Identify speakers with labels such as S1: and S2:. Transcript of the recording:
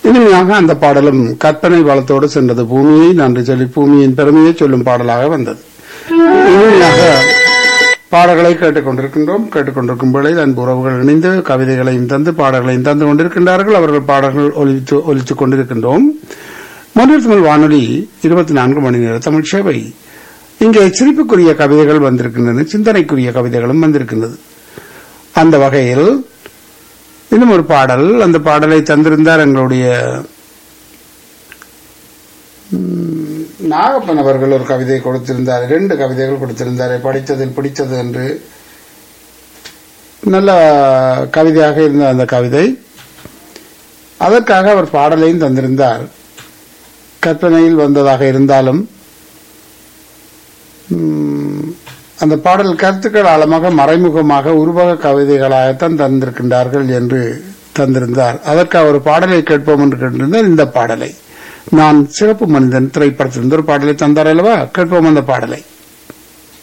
S1: இனிமையாக அந்த பாடலும் கற்பனை வளத்தோடு சென்றது பூமியை நன்றி சொல்லி பூமியின் பெருமையை சொல்லும் பாடலாக வந்தது இனிமையாக பாடல்களை கேட்டுக்கொண்டிருக்கின்றோம் கேட்டுக்கொண்டிருக்கும் வேளையில் அன்பு உறவுகள் இணைந்து கவிதைகளையும் தந்து பாடல்களையும் தந்து கொண்டிருக்கின்றார்கள் அவர்கள் பாடல்கள் ஒலித்து ஒலித்துக் கொண்டிருக்கின்றோம் மொழியில் தமிழ் வானொலி இருபத்தி நான்கு மணி நேர தமிழ் சேவை இங்கே சிரிப்புக்குரிய கவிதைகள் வந்திருக்கின்றன சிந்தனைக்குரிய கவிதைகளும் வந்திருக்கின்றது அந்த வகையில் இன்னும் ஒரு பாடல் அந்த பாடலை தந்திருந்தார் எங்களுடைய ம், நாகப்பன் அவர்கள் ஒரு கவிதை கொடுத்திருந்தார் இரண்டு கவிதைகள் கொடுத்திருந்தார் படித்ததில் பிடித்தது என்று நல்ல கவிதையாக இருந்த அந்த கவிதை அதற்காக அவர் பாடலையும் தந்திருந்தார் கற்பனையில் வந்ததாக இருந்தாலும் ம், அந்த பாடல் கருத்துக்கள் ஆழமாக மறைமுகமாக உருவக கவிதைகளாகத்தான் தந்திருக்கின்றார்கள் என்று தந்திருந்தார் அதற்கு ஒரு பாடலை கேட்போம் என்று கேட்டிருந்தார் இந்த பாடலை நான் சிறப்பு மனிதன் திரைப்படத்திலிருந்து ஒரு பாடலை தந்தார் அல்லவா கேட்போம் அந்த பாடலை